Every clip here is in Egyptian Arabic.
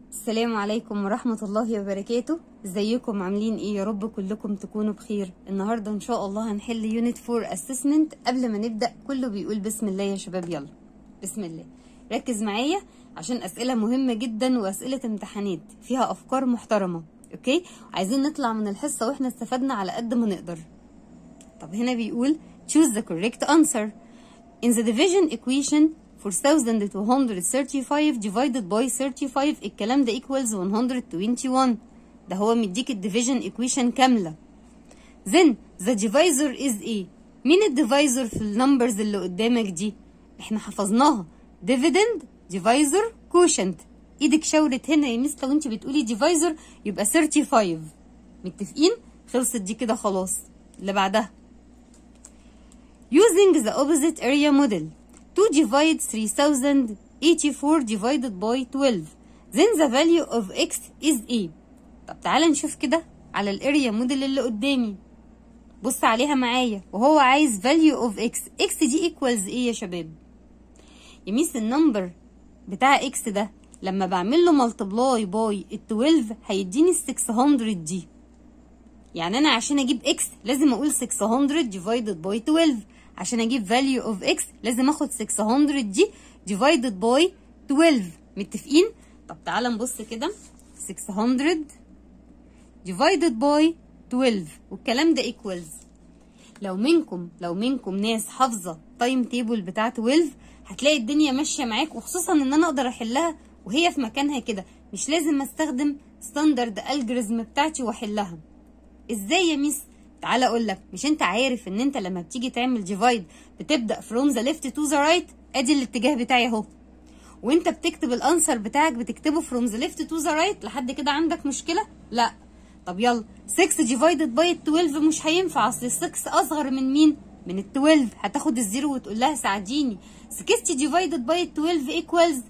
السلام عليكم ورحمة الله وبركاته ازيكم عاملين ايه يا رب كلكم تكونوا بخير النهاردة ان شاء الله هنحل يونت 4 اسسمنت قبل ما نبدأ كله بيقول بسم الله يا شباب يلا بسم الله ركز معايا عشان اسئلة مهمة جدا واسئلة امتحانات فيها افكار محترمة اوكي عايزين نطلع من الحصة واحنا استفدنا على قد ما نقدر طب هنا بيقول choose the correct answer in the division equation 4235 divided by 35 الكلام ده equals 121 ده هو مديك الديفيجن equation كاملة then the divisor is ايه مين الديفايزر في النمبرز اللي قدامك دي احنا حفظناها dividend divisor quotient ايدك شاورت هنا يا مس لو انت بتقولي divisor يبقى 35 متفقين خلصت دي كده خلاص اللي بعدها using the opposite area model to divide 3084 divided by 12 then the value of x is a طب تعالى نشوف كده على الاريا موديل اللي قدامي بص عليها معايا وهو عايز value of x x دي equals ايه يا شباب يميس النمبر بتاع x ده لما بعمل له ملتبلاي باي ال 12 هيديني ال 600 دي يعني انا عشان اجيب x لازم اقول 600 divided by 12 عشان اجيب value of x لازم اخد 600 دي divided by 12 متفقين طب تعالى نبص كده 600 divided by 12 والكلام ده equals لو منكم لو منكم ناس حافظه تايم تيبل بتاع 12 هتلاقي الدنيا ماشيه معاك وخصوصا ان انا اقدر احلها وهي في مكانها كده مش لازم استخدم ستاندرد الجوريزم بتاعتي واحلها ازاي يا ميس تعالى اقول لك مش انت عارف ان انت لما بتيجي تعمل ديفايد بتبدا فروم ذا ليفت تو ذا رايت ادي الاتجاه بتاعي اهو وانت بتكتب الانسر بتاعك بتكتبه فروم ذا ليفت تو ذا رايت لحد كده عندك مشكله لا طب يلا 6 ديفايدد باي 12 مش هينفع اصل ال 6 اصغر من مين من ال 12 هتاخد الزيرو وتقول لها ساعديني 60 ديفايدد باي 12 ايكوالز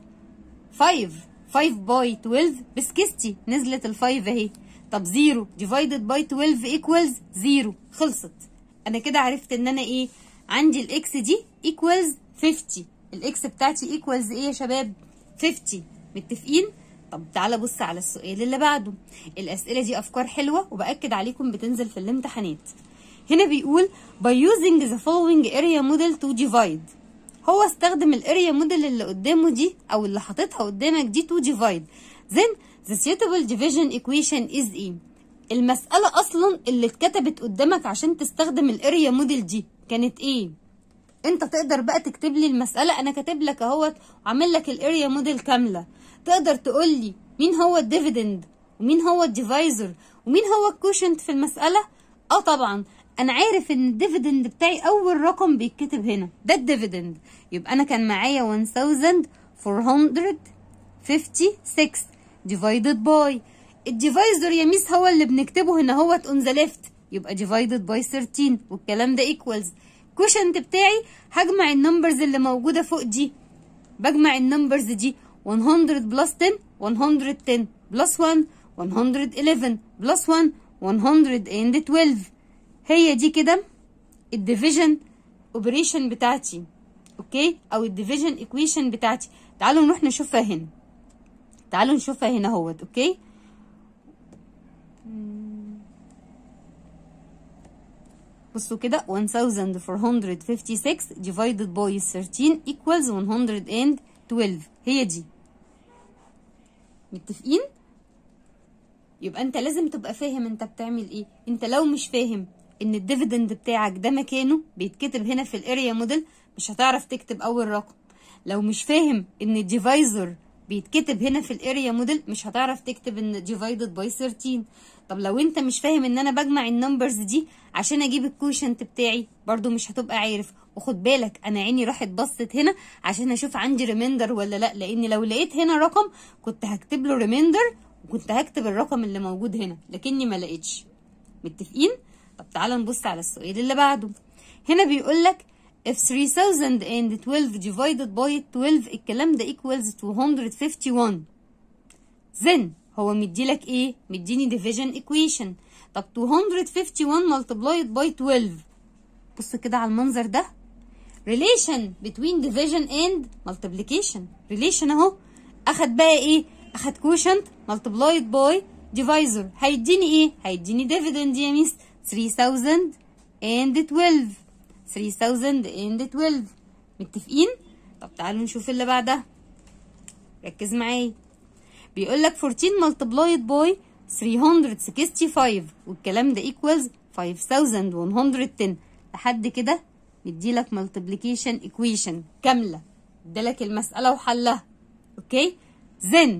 5 5 باي 12 ب 60 نزلت ال 5 اهي طب 0 divided by 12 equals 0 خلصت انا كده عرفت ان انا ايه عندي الاكس دي equals 50 الاكس بتاعتي equals ايه يا شباب 50 متفقين طب تعالى بص على السؤال اللي بعده الاسئله دي افكار حلوه وباكد عليكم بتنزل في الامتحانات هنا بيقول by using the following area model to divide هو استخدم الاريا موديل اللي قدامه دي او اللي حاططها قدامك دي to divide then The suitable division equation is ايه؟ المسألة أصلا اللي اتكتبت قدامك عشان تستخدم الاريا موديل دي كانت ايه؟ انت تقدر بقى تكتب لي المسألة أنا كاتب لك اهوت وعامل لك الاريا موديل كاملة تقدر تقول لي مين هو الديفيدند ومين هو الديفايزر ومين هو الكوشنت في المسألة؟ اه طبعا انا عارف ان الديفيدند بتاعي اول رقم بيتكتب هنا ده الديفيدند يبقى انا كان معايا 1456 divided by الديفايزر يا ميس هو اللي بنكتبه هنا هوت on the left يبقى divided by 13 والكلام ده equals كوشنت بتاعي هجمع النمبرز اللي موجودة فوق دي بجمع النمبرز دي 100 بلس 10 110 بلس 1 111 بلس 1 112 هي دي كده الديفيجن اوبريشن بتاعتي اوكي او الديفيجن ايكويشن بتاعتي تعالوا نروح نشوفها هنا تعالوا نشوفها هنا اهوت اوكي بصوا كده 1456 divided by 13 equals 112 هي دي متفقين يبقى انت لازم تبقى فاهم انت بتعمل ايه انت لو مش فاهم ان الديفيدند بتاعك ده مكانه بيتكتب هنا في الاريا موديل مش هتعرف تكتب اول رقم لو مش فاهم ان الديفايزر بيتكتب هنا في الاريا موديل مش هتعرف تكتب ان divided by 13 طب لو انت مش فاهم ان انا بجمع النمبرز دي عشان اجيب الكوشنت بتاعي برضو مش هتبقى عارف وخد بالك انا عيني راحت بصت هنا عشان اشوف عندي ريميندر ولا لا لان لو لقيت هنا رقم كنت هكتب له ريميندر وكنت هكتب الرقم اللي موجود هنا لكني ما لقيتش متفقين طب تعالى نبص على السؤال اللي بعده هنا بيقول لك if 3012 divided by 12 الكلام ده equals 251 then هو مديلك ايه مديني division equation طب 251 multiplied by 12 بص كده على المنظر ده relation between division and multiplication relation اهو اخد بقى ايه اخد كوشنت ملتبلايد باي ديفايزر هيديني ايه هيديني ديفيدند يا ميس 3012 3012 متفقين طب تعالوا نشوف اللي بعدها ركز معايا بيقول لك 14 ملتبلايد باي 365 والكلام ده equals 5110 لحد كده مديلك multiplication equation كاملة ادالك المسألة وحلها اوكي then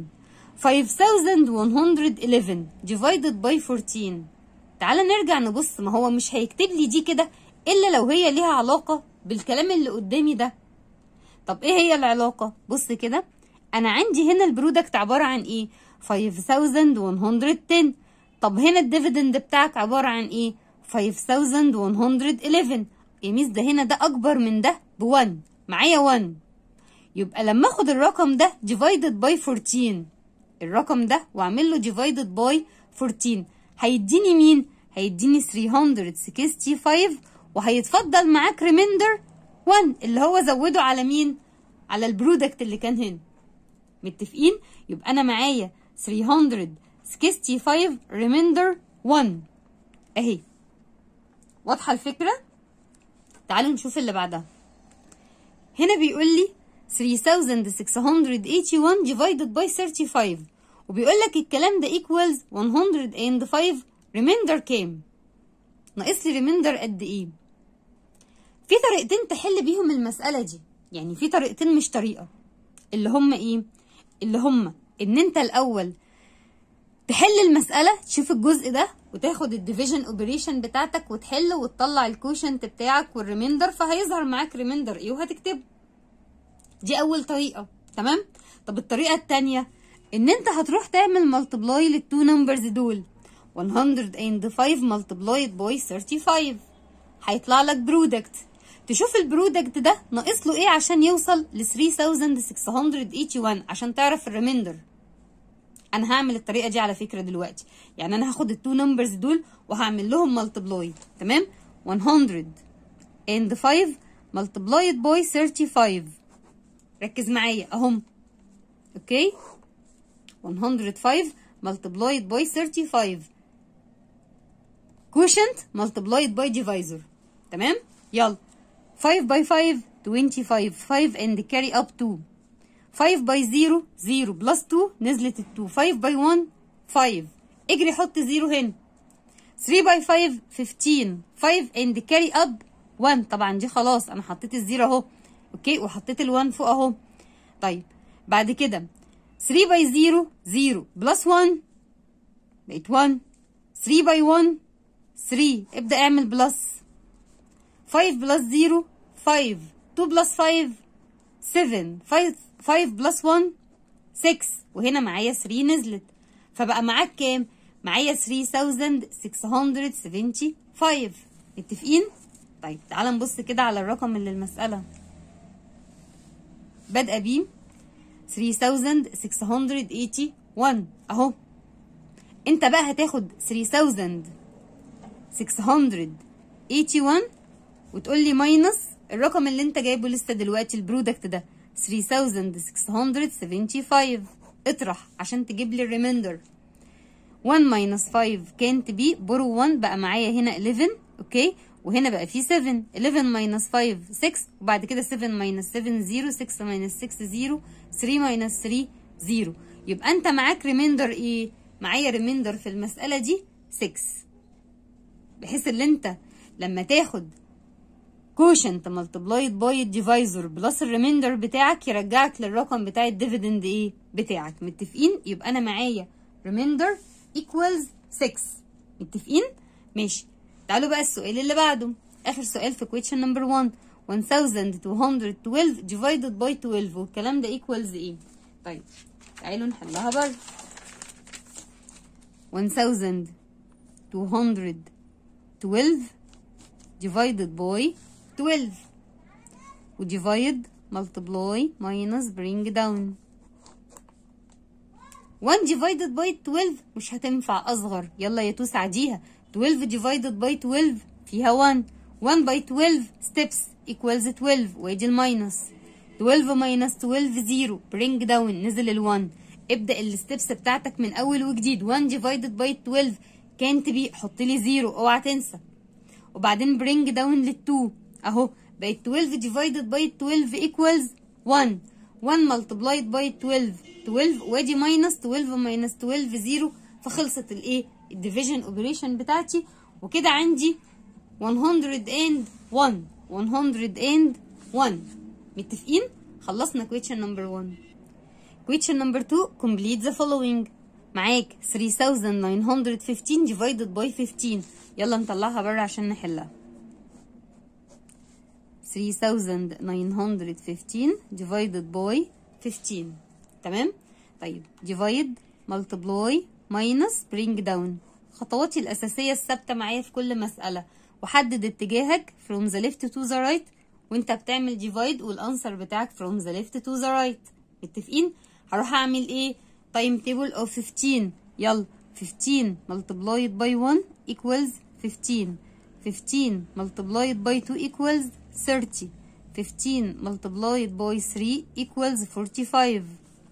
5111 divided by 14 تعال نرجع نبص ما هو مش هيكتب لي دي كده الا لو هي ليها علاقة بالكلام اللي قدامي ده طب ايه هي العلاقة بص كده انا عندي هنا البرودكت عبارة عن ايه 5110 طب هنا الديفيدند بتاعك عبارة عن ايه 5111 يا ميس ده هنا ده اكبر من ده ب 1 معايا 1 يبقى لما اخد الرقم ده divided by 14 الرقم ده واعمل له divided by 14 هيديني مين هيديني 365 وهيتفضل معاك ريميندر 1 اللي هو زوده على مين على البرودكت اللي كان هنا متفقين يبقى انا معايا 365 ريميندر 1 اهي واضحه الفكره تعالوا نشوف اللي بعدها هنا بيقول لي 3681 divided by 35 وبيقول لك الكلام ده equals 105 remainder كام ناقص لي remainder قد ايه في طريقتين تحل بيهم المسألة دي يعني في طريقتين مش طريقة اللي هم ايه اللي هم ان انت الاول تحل المسألة تشوف الجزء ده وتاخد الديفيجن اوبريشن بتاعتك وتحل وتطلع الكوشنت بتاعك والريميندر فهيظهر معاك ريميندر ايه وهتكتبه دي اول طريقة تمام طب الطريقة التانية ان انت هتروح تعمل ملتبلاي للتو نمبرز دول 105 ملتبلايد باي 35 هيطلع لك برودكت تشوف البرودكت ده ناقص له ايه عشان يوصل ل 3681 عشان تعرف الريميندر انا هعمل الطريقه دي على فكره دلوقتي يعني انا هاخد التو نمبرز دول وهعمل لهم ملتبلاي تمام 105 ملتبلايد باي 35 ركز معايا اهم اوكي 105 multiplied by 35 quotient multiplied by divisor تمام يلا 5 by 5 25 5 and carry up 2 5 by 0 0 plus 2 نزلت ال 2 5 by 1 5 اجري حط 0 هنا 3 by 5 15 5 and carry up 1 طبعا دي خلاص انا حطيت الزيرو اهو اوكي وحطيت ال1 فوق اهو طيب بعد كده 3 باي 0 0 بلس 1 بقت 1 3 باي 1 3 ابدأ اعمل بلس 5 بلس 0 5 2 بلس 5 7 5 5 بلس 1 6 وهنا معايا 3 نزلت فبقى معاك كام؟ معايا 3675 متفقين؟ طيب تعال نبص كده على الرقم اللي المسألة بادئة بيه 3681 اهو انت بقى هتاخد 3681 وتقول لي ماينس الرقم اللي انت جايبه لسه دلوقتي البرودكت ده 3675 اطرح عشان تجيب لي الريميندر 1 ماينس 5 كانت بي برو 1 بقى معايا هنا 11 اوكي وهنا بقى في 7 11 ماينس 5 6 وبعد كده 7 ماينس 7 0 6 ماينس 6 0 3 ماينس 3 0 يبقى انت معاك ريميندر ايه معايا ريميندر في المسألة دي 6 بحيث ان انت لما تاخد كوشنت ملتبلايد باي الديفايزر بلس الريميندر بتاعك يرجعك للرقم بتاع الديفيدند ايه بتاعك متفقين يبقى انا معايا ريميندر equals 6 متفقين ماشي تعالوا بقى السؤال اللي بعده اخر سؤال في question number 1 1212 divided by 12 والكلام ده equals ايه طيب تعالوا نحلها برضه 1212 divided by 12 و divide multiply minus bring down 1 divided by 12 مش هتنفع اصغر يلا يا توس عديها 12 divided by 12 فيها 1 1 by 12 steps equals 12 وادي الماينس 12 minus 12 0 bring down نزل ال 1 ابدا الستبس بتاعتك من اول وجديد 1 ديفايدد باي 12 كانت بي حط لي زيرو اوعى تنسى وبعدين برينج داون لل 2 اهو بقت 12 ديفايدد باي 12 ايكوالز 1 1 ملتبلايد باي 12 12 وادي ماينس 12 ماينس 12 زيرو فخلصت الايه الديفيجن اوبريشن بتاعتي وكده عندي 101 101 متفقين خلصنا question number 1 question number 2 complete the following معاك 3915 divided by 15 يلا نطلعها بره عشان نحلها 3915 divided by 15 تمام طيب divide multiply minus bring down خطواتي الأساسية الثابتة معايا في كل مسألة وحدد اتجاهك from the left to the right وانت بتعمل divide والانسر بتاعك from the left to the right متفقين هروح اعمل ايه time table of 15 يلا 15 multiplied by 1 equals 15 15 multiplied by 2 equals 30 15 multiplied by 3 equals 45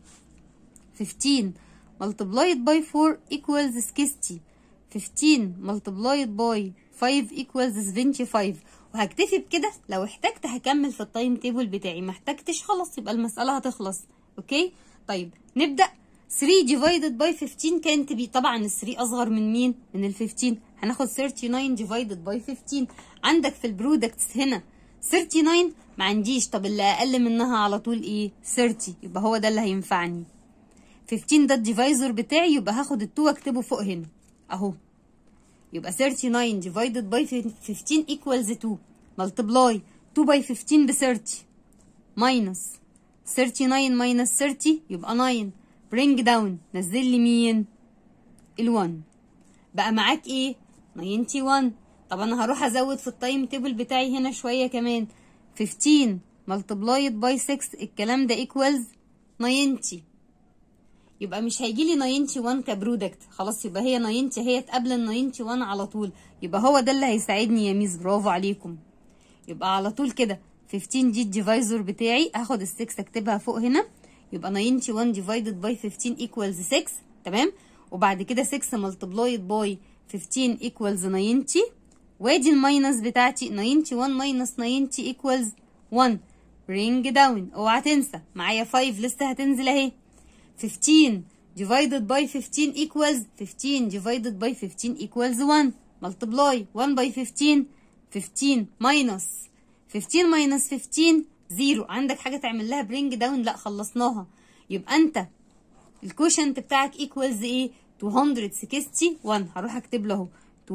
15 multiplied by 4 equals 60 15 multiplied by 5 equals 75 وهكتفي بكده لو احتجت هكمل في التايم تيبل بتاعي ما احتجتش خلاص يبقى المسألة هتخلص اوكي طيب نبدأ 3 divided by 15 كانت بي طبعا ال 3 اصغر من مين من ال 15 هناخد 39 divided by 15 عندك في البرودكتس هنا 39 ما عنديش طب اللي اقل منها على طول ايه 30 يبقى هو ده اللي هينفعني 15 ده الديفايزر بتاعي يبقى هاخد ال 2 واكتبه فوق هنا اهو يبقى 39 divided by 15 equals 2 multiply 2 by 15 ب 30 minus 39 minus 30 يبقى 9 bring down نزل لي مين ال 1 بقى معاك ايه 91 طب انا هروح ازود في التايم تيبل بتاعي هنا شويه كمان 15 multiplied by 6 الكلام ده equals 90 يبقى مش هيجي لي 91 كبرودكت خلاص يبقى هي 90 هي تقابل ال 91 على طول يبقى هو ده اللي هيساعدني يا ميس برافو عليكم يبقى على طول كده 15 دي الديفايزر بتاعي هاخد ال 6 اكتبها فوق هنا يبقى 91 divided by 15 equals 6 تمام وبعد كده 6 multiplied by 15 equals 90 وادي الماينس بتاعتي 91 minus 90 equals 1 bring down اوعى تنسى معايا 5 لسه هتنزل اهي 15 divided by 15 equals 15 divided by 15 equals 1 multiply 1 by 15 15 minus 15 minus 15 0 عندك حاجة تعمل لها bring down لا خلصناها يبقى انت الكوشنت بتاعك equals ايه 261 هروح اكتب له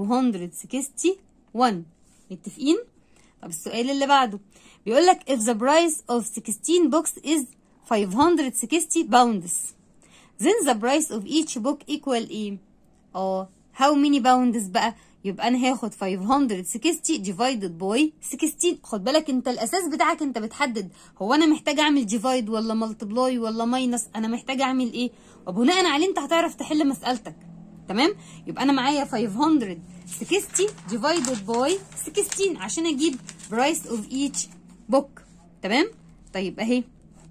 261 متفقين طب السؤال اللي بعده بيقول لك if the price of 16 books is 560 pounds then the price of each book equal ايه اه how many pounds بقى يبقى انا هاخد 560 divided by 16 خد بالك انت الاساس بتاعك انت بتحدد هو انا محتاج اعمل divide ولا multiply ولا minus انا محتاج اعمل ايه وبناء عليه انت هتعرف تحل مسألتك تمام يبقى انا معايا 560 divided by 16 عشان اجيب price of each book تمام طيب اهي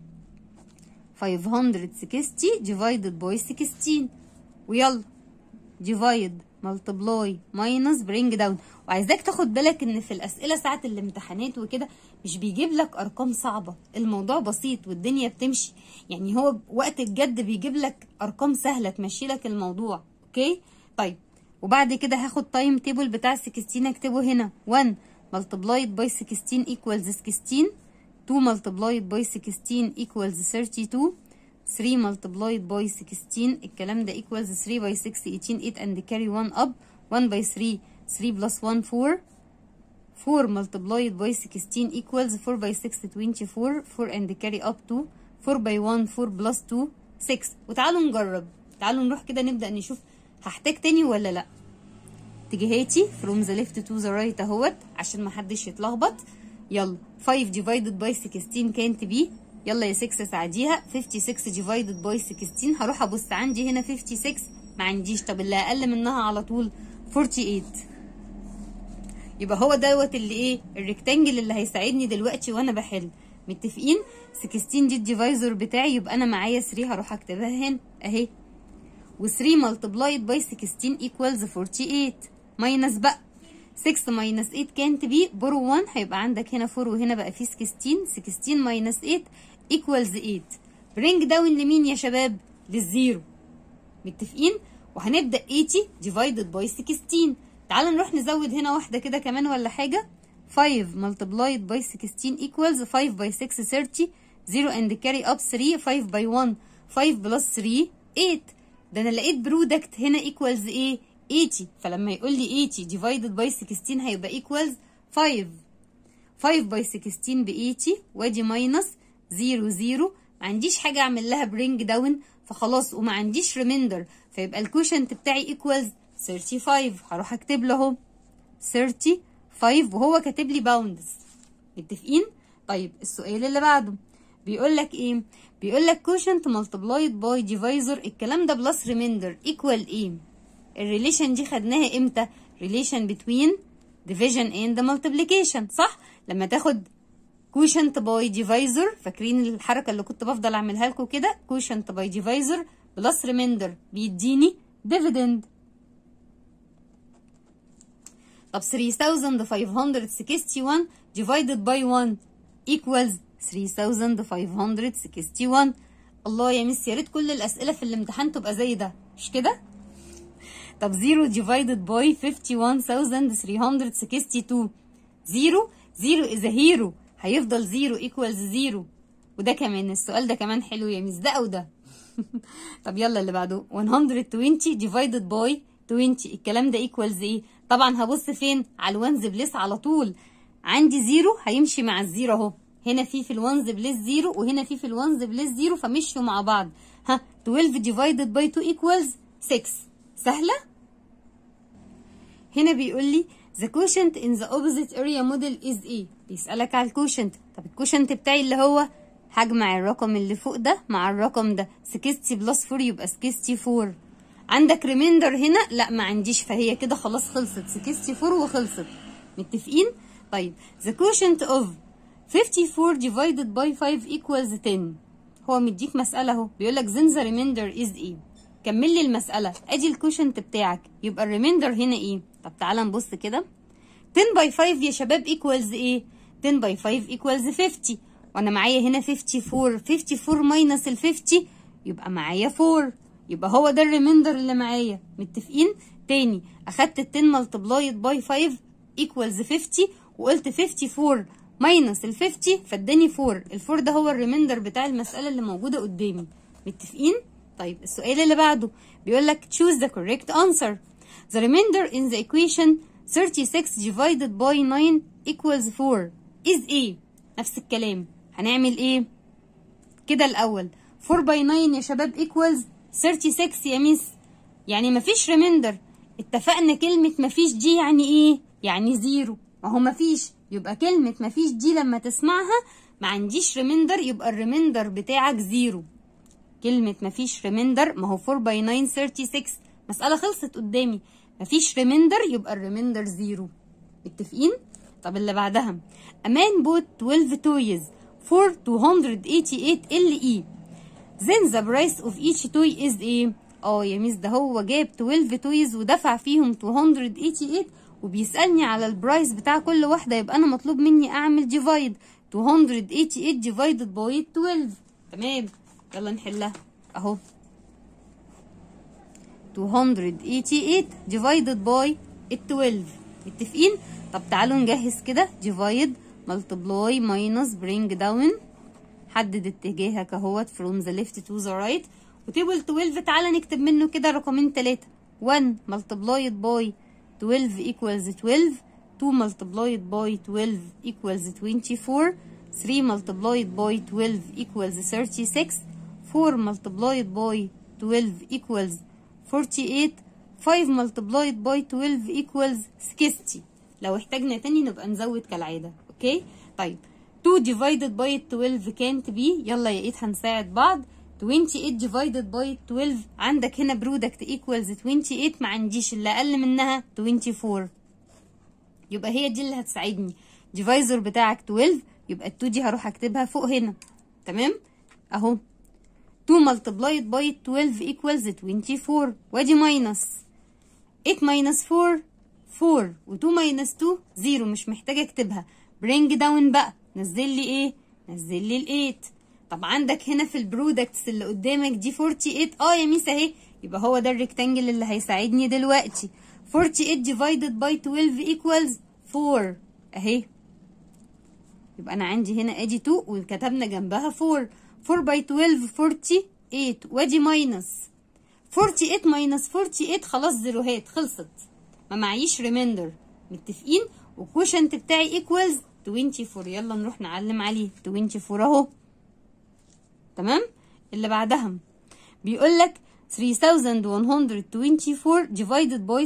560 divided by 16 ويلا divide multiply minus bring down وعايزاك تاخد بالك ان في الاسئله ساعه الامتحانات وكده مش بيجيب لك ارقام صعبه الموضوع بسيط والدنيا بتمشي يعني هو وقت الجد بيجيب لك ارقام سهله تمشي لك الموضوع اوكي طيب وبعد كده هاخد تايم تيبل بتاع 16 اكتبه هنا 1 multiplied by 16 equals 16 2 multiplied by 16 equals 32 3 multiplied by 16 الكلام ده equals 3 by 6 18 8 and carry 1 up 1 by 3 3 plus 1 4 4 multiplied by 16 equals 4 by 6 24 4 and carry up 2 4 by 1 4 plus 2 6 وتعالوا نجرب تعالوا نروح كده نبدأ نشوف هحتاج تاني ولا لا اتجاهاتي from the left to the right اهوت عشان محدش يتلخبط يلا 5 divided by 16 كانت بي يلا يا 6 ساعديها 56 divided by 16 هروح ابص عندي هنا 56 ما عنديش طب اللي اقل منها على طول 48 يبقى هو دوت اللي ايه الريكتانجل اللي هيساعدني دلوقتي وانا بحل متفقين 16 دي الديفايزر بتاعي يبقى انا معايا 3 هروح اكتبها هنا اهي و3 ملتبلايد باي 16 equals 48 ماينس بقى 6 ماينس 8 كانت بي برو 1 هيبقى عندك هنا 4 وهنا بقى في 16 16 ماينس 8 equals 8 برينج داون لمين يا شباب للزيرو متفقين وهنبدا 80 divided by 16 تعال نروح نزود هنا واحده كده كمان ولا حاجه 5 multiplied by 16 equals 5 by 6 30 0 and carry up 3 5 by 1 5 plus 3 8 ده انا لقيت برودكت هنا equals ايه 80 فلما يقول لي 80 divided by 16 هيبقى equals 5 5 by 16 ب 80 وادي ماينس 0 0 ما عنديش حاجه اعمل لها برينج داون فخلاص وما عنديش ريميندر فيبقى الكوشنت بتاعي equals 35 هروح اكتب له اهو 35 وهو كاتب لي باوندز متفقين طيب السؤال اللي بعده بيقول لك ايه بيقول لك كوشنت ملتبلايد باي ديفايزر الكلام ده بلس ريميندر ايكوال ايه الريليشن دي خدناها امتى ريليشن بتوين division and multiplication صح لما تاخد كوشنت باي ديفايزر فاكرين الحركه اللي كنت بفضل اعملها لكم كده كوشنت باي ديفايزر بلس ريميندر بيديني ديفيدند طب 3561 divided by 1 equals 3561 الله يا مس يا ريت كل الاسئله في الامتحان تبقى زي ده مش كده طب 0 divided by 51362 0 0 is a hero هيفضل 0 equals 0 وده كمان السؤال ده كمان حلو يا مس ده او ده طب يلا اللي بعده 120 divided by 20 الكلام ده equals ايه طبعا هبص فين على الوانز بليس على طول عندي زيرو هيمشي مع الزيرو اهو هنا في في الوانز بليس زيرو وهنا في في الوانز بليس زيرو فمشوا مع بعض ها 12 divided by 2 equals 6 سهله هنا بيقول لي the quotient in the opposite area model is ايه بيسألك على الكوشنت طب الكوشنت بتاعي اللي هو هجمع الرقم اللي فوق ده مع الرقم ده 60 بلس 4 يبقى 64 عندك ريميندر هنا لا ما عنديش فهي كده خلاص خلصت 64 وخلصت متفقين طيب the quotient of 54 divided by 5 equals 10 هو مديك مسألة اهو بيقول لك then the remainder is ايه كمل لي المسألة ادي الكوشنت بتاعك يبقى الريميندر هنا ايه طب تعالى نبص كده 10 باي 5 يا شباب equals ايه 10 باي 5 equals 50 وانا معايا هنا 54 54 ماينس ال 50 يبقى معايا 4 يبقى هو ده الريميندر اللي معايا متفقين تاني اخدت ال 10 ملتبلايد باي 5 equals 50 وقلت 54 ماينس ال 50 فاداني 4 ال 4 ده هو الريميندر بتاع المسألة اللي موجودة قدامي متفقين طيب السؤال اللي بعده بيقول لك choose the correct answer the remainder in the equation 36 divided by 9 equals 4 is ايه نفس الكلام هنعمل ايه كده الاول 4 by 9 يا شباب equals 36 يا ميس يعني مفيش ريميندر اتفقنا كلمة مفيش دي يعني ايه يعني زيرو ما هو مفيش يبقى كلمة مفيش دي لما تسمعها ما عنديش ريميندر يبقى الريميندر بتاعك زيرو كلمة مفيش ريميندر ما هو 4 باي 9 36 مسألة خلصت قدامي مفيش ريميندر يبقى الريميندر زيرو متفقين؟ طب اللي بعدها A man bought 12 toys for 288 LE then the price of each toy is ايه؟ اه يا ميس ده هو جاب 12 تويز ودفع فيهم 288 وبيسألني على البرايس بتاع كل واحدة يبقى أنا مطلوب مني أعمل ديفايد 288 ديفايدد باي 12 تمام يلا نحلها أهو 288 divided by 12 متفقين طب تعالوا نجهز كده divide multiply minus bring down حدد اتجاهك اهوت from the left to the right وتيبل 12 تعالى نكتب منه كده رقمين تلاتة 1 multiplied by 12 equals 12 2 multiplied by 12 equals 24 3 multiplied by 12 equals 36 4 multiplied by 12 equals 48 5 multiplied by 12 equals 60 لو احتاجنا تاني نبقى نزود كالعادة اوكي طيب 2 divided by 12 can't be يلا يا ايد هنساعد بعض 28 divided by 12 عندك هنا برودكت equals 28 ما عنديش اللي اقل منها 24 يبقى هي دي اللي هتساعدني divisor بتاعك 12 يبقى ال 2 دي هروح اكتبها فوق هنا تمام اهو 2 multiplied by 12 equals 24 وادي ماينس 8 minus 4 4 و 2 minus 2 0 مش محتاجة اكتبها bring down بقى نزل لي ايه نزل لي ال 8 طب عندك هنا في البرودكتس اللي قدامك دي 48 اه يا ميس اهي يبقى هو ده الريكتانجل اللي هيساعدني دلوقتي 48 divided by 12 equals 4 اهي يبقى انا عندي هنا ادي 2 وكتبنا جنبها 4 4 by 12 48 وادي ماينس 48 ماينس 48 خلاص زيروهات خلصت ما معيش ريميندر متفقين والكوشنت بتاعي ايكوالز 24 يلا نروح نعلم عليه 24 اهو تمام اللي بعدها بيقول لك 3124 divided by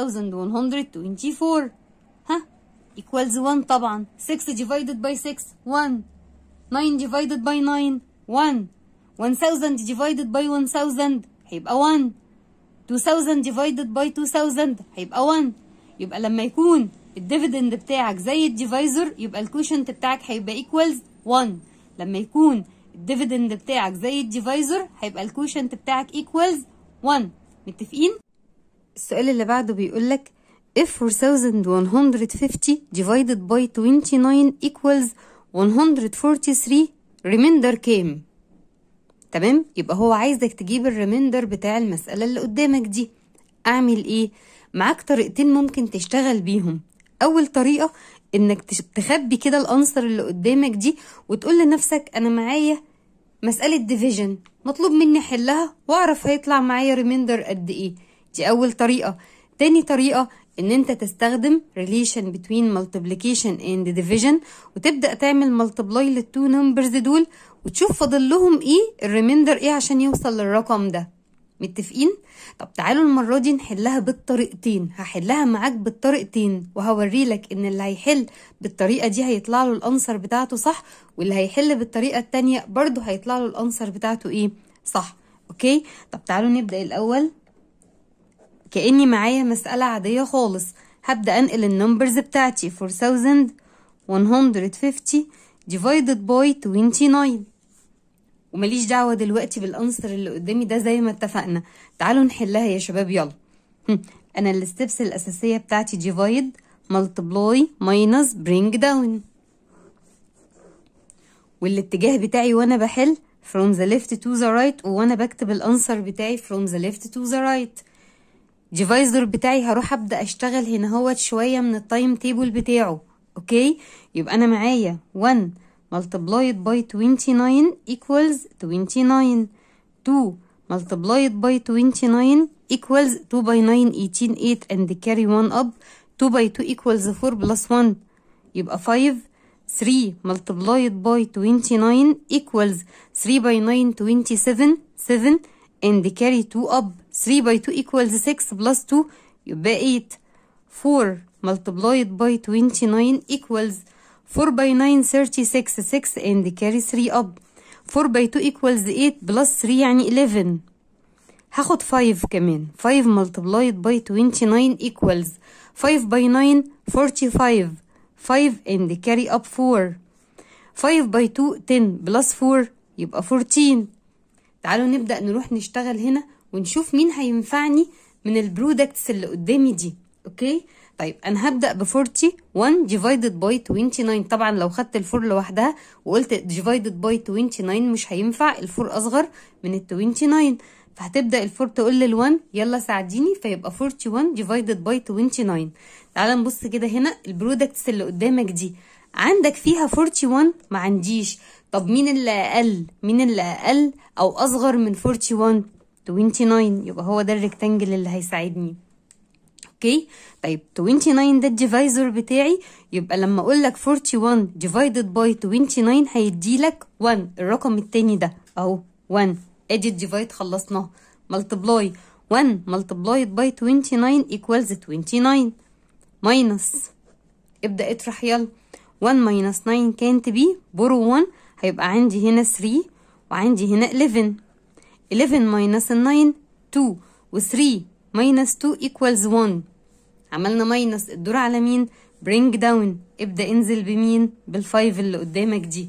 3124 ها equals 1 طبعا 6 divided by 6 1 9 divided by 9 1 1000 divided by 1000 هيبقى 1 2000 divided by 2000 هيبقى 1 يبقى لما يكون الديفيدند بتاعك زي الديفايزر يبقى الكوشنت بتاعك هيبقى equals 1 لما يكون الديفيدند بتاعك زي الديفايزر هيبقى الكوشنت بتاعك equals 1 متفقين السؤال اللي بعده بيقول لك if 4150 divided by 29 equals 143 remainder كام تمام يبقى هو عايزك تجيب الريميندر بتاع المسألة اللي قدامك دي اعمل ايه معاك طريقتين ممكن تشتغل بيهم اول طريقة انك تخبي كده الانسر اللي قدامك دي وتقول لنفسك انا معايا مسألة ديفيجن مطلوب مني احلها واعرف هيطلع معايا ريميندر قد ايه دي اول طريقة تاني طريقة ان انت تستخدم relation between multiplication and division وتبدأ تعمل multiply للتو نمبرز دول وتشوف فاضل لهم ايه الريميندر ايه عشان يوصل للرقم ده متفقين طب تعالوا المرة دي نحلها بالطريقتين هحلها معاك بالطريقتين وهوري لك ان اللي هيحل بالطريقة دي هيطلع له الانسر بتاعته صح واللي هيحل بالطريقة التانية برضه هيطلع له الانسر بتاعته ايه صح اوكي طب تعالوا نبدأ الاول كأني معايا مسألة عادية خالص هبدأ انقل النمبرز بتاعتي 4150 divided by 29 ومليش دعوة دلوقتي بالأنسر اللي قدامي ده زي ما اتفقنا تعالوا نحلها يا شباب يلا أنا الستبس الأساسية بتاعتي divide multiply minus bring down والاتجاه بتاعي وأنا بحل from the left to the right وأنا بكتب الأنسر بتاعي from the left to the right ديفايزر بتاعي هروح أبدأ أشتغل هنا هوت شوية من التايم تيبل بتاعه أوكي يبقى أنا معايا 1 multiplied by 29 equals 29 2 multiplied by 29 equals 2 by 9 18 8 and carry 1 up 2 by 2 equals 4 plus 1 يبقى 5 3 multiplied by 29 equals 3 by 9 27 7 and carry 2 up 3 by 2 equals 6 plus 2 يبقى 8 4 multiplied by 29 equals 4 by 9 36 6 and carry 3 up 4 by 2 equals 8 plus 3 يعني 11 هاخد 5 كمان 5 multiplied by 29 equals 5 by 9 45 5 and carry up 4 5 by 2 10 plus 4 يبقى 14 تعالوا نبدأ نروح نشتغل هنا ونشوف مين هينفعني من البرودكتس اللي قدامي دي اوكي طيب انا هبدا ب 41 divided by 29 طبعا لو خدت الفور لوحدها وقلت divided by 29 مش هينفع الفور اصغر من ال 29 فهتبدا الفور تقول لل1 يلا ساعديني فيبقى 41 divided by 29 تعال نبص كده هنا البرودكتس اللي قدامك دي عندك فيها 41 ما عنديش طب مين اللي اقل مين اللي اقل او اصغر من 41 29 يبقى هو ده الريكتانجل اللي هيساعدني اوكي طيب 29 ده الديفايزر بتاعي يبقى لما اقول لك 41 divided by 29 هيدي لك 1 الرقم التاني ده اهو 1 ادي الديفايد خلصناه multiply 1 multiplied by 29 equals 29 minus ابدأ اطرح يلا 1 minus 9 كانت بي borrow 1 هيبقى عندي هنا 3 وعندي هنا 11 11 minus 9 2 و 3 minus 2 equals 1 عملنا ماينس الدور على مين bring down ابدأ انزل بمين بالفايف اللي قدامك دي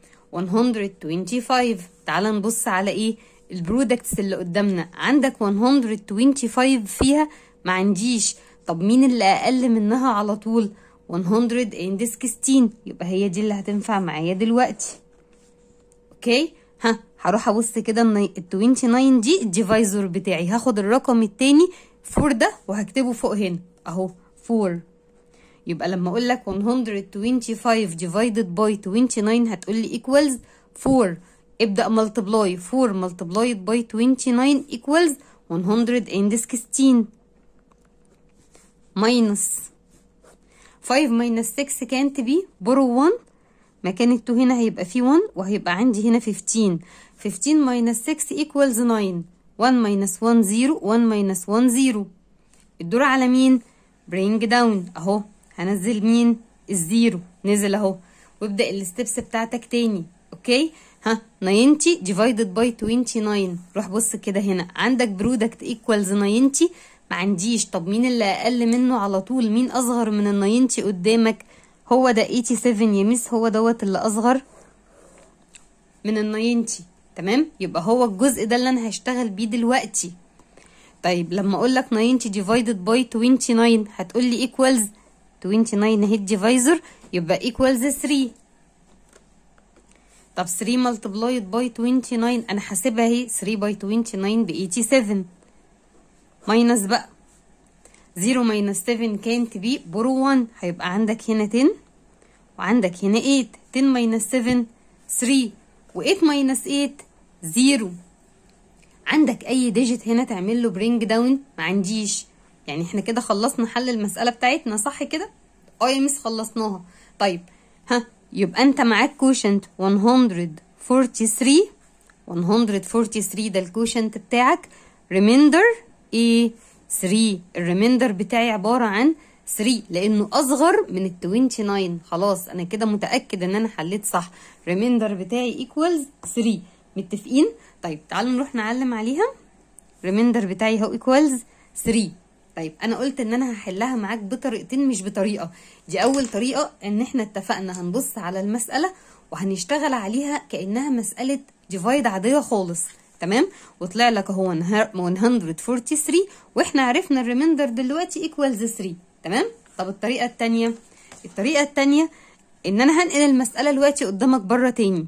125 تعال نبص على ايه البرودكتس اللي قدامنا عندك 125 فيها ما عنديش طب مين اللي اقل منها على طول 116 يبقى هي دي اللي هتنفع معايا دلوقتي اوكي ها هروح ابص كده ان ال 29 دي الديفايزر بتاعي هاخد الرقم التاني 4 ده وهكتبه فوق هنا اهو 4 يبقى لما اقول لك 125 divided by 29 هتقول لي equals 4 ابدأ multiply 4 multiplied by 29 equals 116 minus 5 minus 6 كانت بي borrow 1 مكان ال 2 هنا هيبقى فيه 1 وهيبقى عندي هنا 15 15 minus 6 equals 9 1 minus 1 0 1 minus 1 0 الدور على مين bring down اهو هنزل مين الزيرو نزل اهو وابدأ الستبس بتاعتك تاني اوكي ها 90 divided by 29 روح بص كده هنا عندك برودكت equals 90 ما عنديش طب مين اللي اقل منه على طول مين اصغر من ال 90 قدامك هو ده 87 يا ميس هو دوت اللي اصغر من ال 90 تمام يبقى هو الجزء ده اللي انا هشتغل بيه دلوقتي طيب لما اقول لك 90 divided by 29 هتقول لي equals 29 اهي الديفايزر يبقى equals 3 طب 3 multiplied by 29 انا حاسبها اهي 3 by 29 ب 87 ماينس بقى 0 minus 7 كانت بي برو 1 هيبقى عندك هنا 10 وعندك هنا 8 10 minus 7 3 و8 minus 8 0 عندك اي ديجيت هنا تعمل له برينج داون ما عنديش يعني احنا كده خلصنا حل المسألة بتاعتنا صح كده اه يا مس خلصناها طيب ها يبقى انت معاك كوشنت 143 143 ده الكوشنت بتاعك ريميندر ايه 3 الريميندر بتاعي عبارة عن 3 لانه اصغر من ال 29 خلاص انا كده متأكد ان انا حليت صح ريميندر بتاعي ايكوالز 3 متفقين طيب تعالوا نروح نعلم عليها ريميندر بتاعي هو ايكوالز 3 طيب انا قلت ان انا هحلها معاك بطريقتين مش بطريقه دي اول طريقه ان احنا اتفقنا هنبص على المساله وهنشتغل عليها كانها مساله ديفايد عاديه خالص تمام وطلع لك اهو 143 واحنا عرفنا الريميندر دلوقتي ايكوالز 3 تمام طب الطريقه الثانيه الطريقه الثانيه ان انا هنقل المساله دلوقتي قدامك بره تاني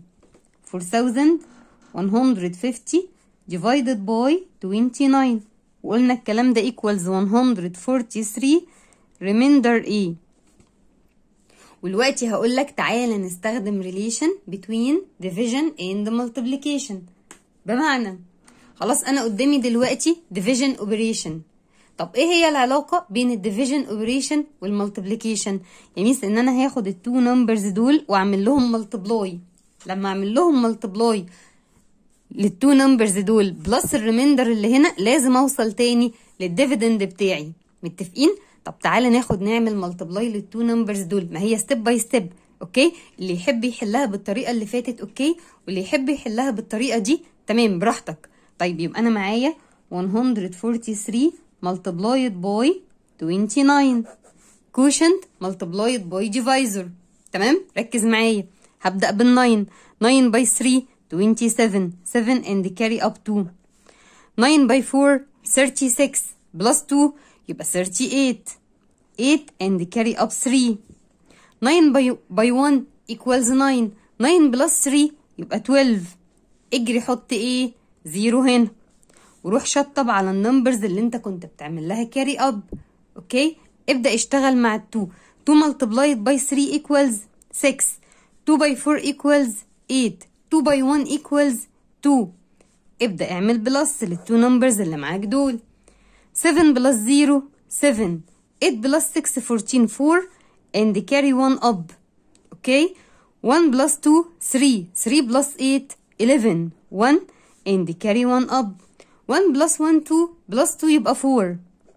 4150 divided by 29 وقلنا الكلام ده equals 143 remainder A ودلوقتي هقول لك تعالى نستخدم relation between division and multiplication بمعنى خلاص انا قدامي دلوقتي division operation طب ايه هي العلاقه بين الديفيجن اوبريشن والمالتيبليكيشن يعني ان انا هاخد التو نمبرز دول واعمل لهم ملتبلاي لما اعمل لهم ملتبلاي للتو نمبرز دول بلس الريميندر اللي هنا لازم اوصل تاني للديفيدند بتاعي متفقين طب تعالى ناخد نعمل ملتبلاي للتو نمبرز دول ما هي ستيب باي ستيب اوكي اللي يحب يحلها بالطريقه اللي فاتت اوكي واللي يحب يحلها بالطريقه دي تمام براحتك طيب يبقى انا معايا 143 multiplied by 29 quotient multiplied by divisor تمام ركز معايا هبدأ بال 9 9 by 3 27 7 and carry up 2 9 by 4 36 plus 2 يبقى 38 8 and carry up 3 9 by, by 1 equals 9 9 plus 3 يبقى 12 اجري حط ايه 0 هنا وروح شطب على النمبرز اللي انت كنت بتعمل لها كاري اب اوكي ابدا اشتغل مع ال 2 2 multiplied by 3 equals 6 2 by 4 equals 8 2 by 1 equals 2 ابدا اعمل بلس للتو نمبرز اللي معاك دول 7 بلس 0 7 8 بلس 6 14 4 and carry 1 up اوكي 1 بلس 2 3 3 بلس 8 11 1 and carry 1 up 1 بلس 1 2 بلس 2 يبقى 4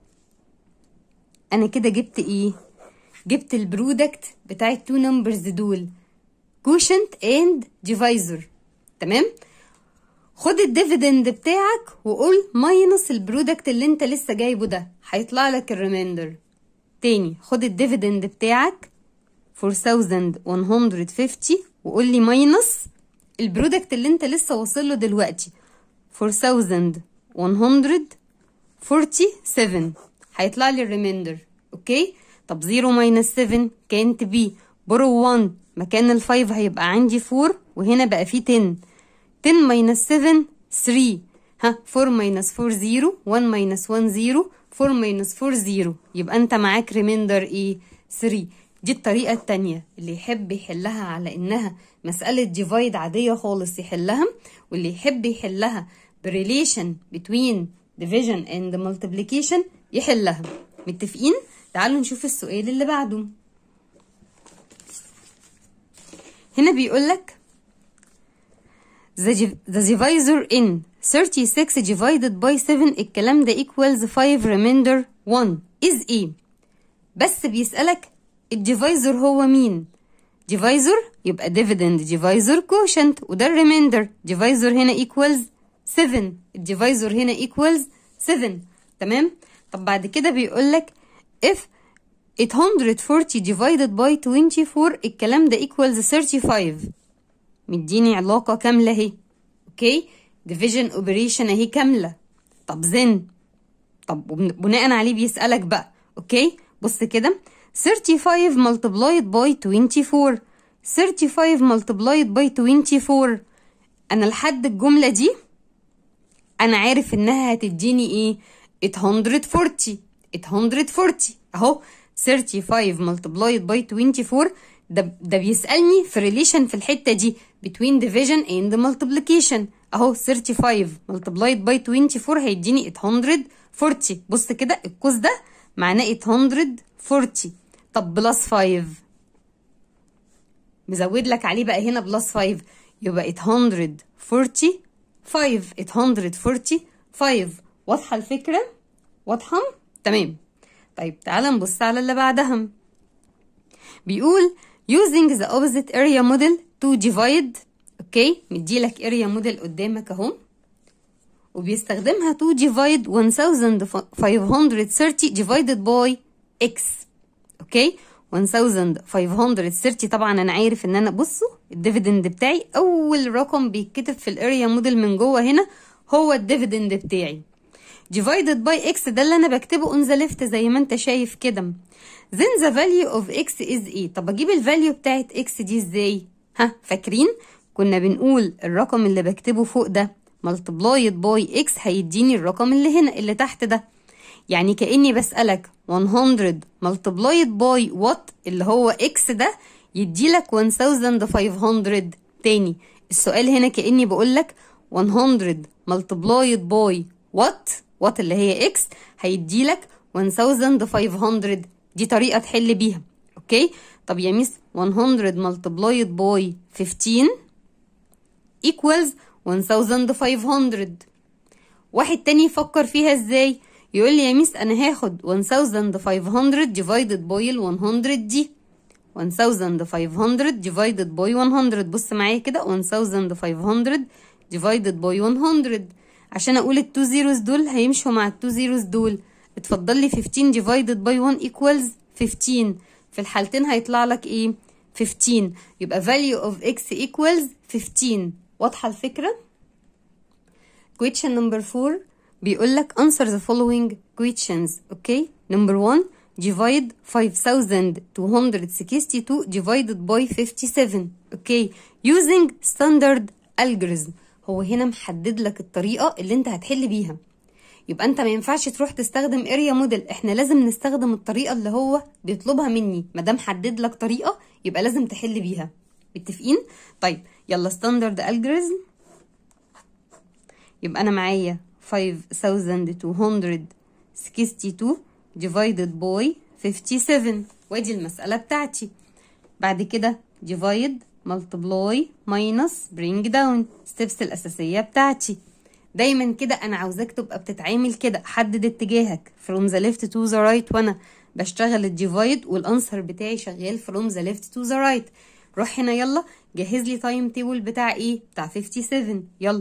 انا كده جبت ايه جبت البرودكت بتاع التو نمبرز دول كوشنت اند ديفايزر تمام خد الديفيدند بتاعك وقول ماينس البرودكت اللي انت لسه جايبه ده هيطلع لك الريميندر تاني خد الديفيدند بتاعك 4150 وقول لي ماينس البرودكت اللي انت لسه واصل له دلوقتي 4147 هيطلع لي الريميندر اوكي طب 0 ماينس 7 كانت بي برو 1 مكان ال 5 هيبقى عندي 4 وهنا بقى فيه 10 10 ماينس 7 3 ها 4 ماينس 4 0 1 ماينس 1 0 4 ماينس 4 0 يبقى انت معاك ريميندر ايه 3 دي الطريقة التانية اللي يحب يحلها على انها مسألة ديفايد عادية خالص يحلها واللي يحب يحلها بريليشن between division and multiplication يحلها متفقين؟ تعالوا نشوف السؤال اللي بعده هنا بيقولك the, the divisor in 36 divided by 7 الكلام ده equals 5 remainder 1 is ايه بس بيسألك الديفايزر هو مين ديفايزر يبقى dividend divisor quotient وده الريميندر ديفايزر هنا equals 7 الديفايزر هنا equals 7 تمام طب بعد كده بيقولك if 840 divided by 24 الكلام ده equals 35 مديني علاقة كاملة اهي اوكي division operation اهي كاملة طب زن طب بناء عليه بيسألك بقى اوكي بص كده 35 multiplied by 24 35 multiplied by 24 انا لحد الجملة دي انا عارف انها هتديني ايه 840 840 اهو 35 multiplied by 24 ده ده بيسألني في ريليشن في الحتة دي between division and multiplication اهو 35 multiplied by 24 هيديني 840 بص كده القوس ده معناه 840 طب بلس 5 مزود لك عليه بقى هنا بلس 5 يبقى 845 845 واضحة الفكرة؟ واضحة؟ تمام طيب تعالى نبص على اللي بعدها بيقول using the opposite area model to divide اوكي مديلك area model قدامك اهو وبيستخدمها to divide 1530 divided by x اوكي 1530 طبعا انا عارف ان انا بصوا الديفيدند بتاعي اول رقم بيتكتب في الاريا موديل من جوه هنا هو الديفيدند بتاعي divided by x ده اللي انا بكتبه on the left زي ما انت شايف كده then the value of x is ايه طب اجيب الفاليو بتاعت x دي ازاي ها فاكرين كنا بنقول الرقم اللي بكتبه فوق ده multiplied by x هيديني الرقم اللي هنا اللي تحت ده يعني كأني بسألك 100 multiplied by what اللي هو x ده يديلك 1500 تاني السؤال هنا كأني بقولك 100 multiplied by what what اللي هي x هيديلك 1500 دي طريقة تحل بيها اوكي طب يا ميس 100 multiplied by 15 equals 1500 واحد تاني يفكر فيها ازاي يقول لي يا ميس انا هاخد 1500 divided by ال 100 دي 1500 divided by 100 بص معايا كده 1500 divided by 100 عشان اقول التو زيروز دول هيمشوا مع التو زيروز دول اتفضل لي 15 divided by 1 equals 15 في الحالتين هيطلع لك ايه 15 يبقى value of x equals 15 واضحة الفكرة question number 4 بيقول لك answer the following questions اوكي number 1 divide 5262 divided by 57 اوكي using standard algorithm هو هنا محدد لك الطريقة اللي انت هتحل بيها يبقى انت ما ينفعش تروح تستخدم اريا موديل احنا لازم نستخدم الطريقة اللي هو بيطلبها مني ما دام حدد لك طريقة يبقى لازم تحل بيها متفقين طيب يلا ستاندرد الجوريزم يبقى انا معايا 5262 divided by 57 وادي المسألة بتاعتي بعد كده divide multiply minus bring down steps الأساسية بتاعتي دايما كده أنا عاوزاك تبقى بتتعامل كده حدد اتجاهك from the left to the right وأنا بشتغل الديفايد والأنسر بتاعي شغال from the left to the right روح هنا يلا جهز لي تايم تيبل بتاع ايه بتاع 57 يلا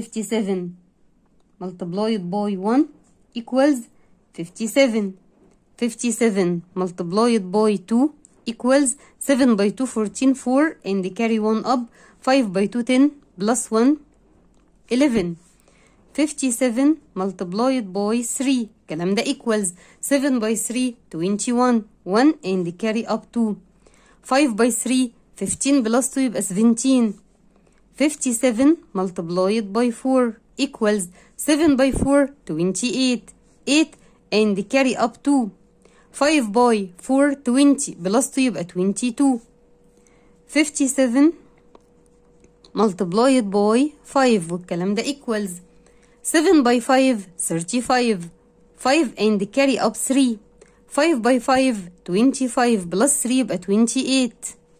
57 multiplied by 1 equals 57 57 multiplied by 2 equals 7 by 2 14 4 and carry 1 up 5 by 2 10 plus 1 11 57 multiplied by 3 الكلام ده equals 7 by 3 21 1 and carry up 2 5 by 3 15 plus 2 يبقى 17 57 multiplied by 4 equals 7 by 4 28 8 and carry up 2 5 by 4 20 plus 2 يبقى 22 57 multiplied by 5 والكلام ده equals 7 by 5 35 5 and carry up 3 5 by 5 25 plus 3 يبقى 28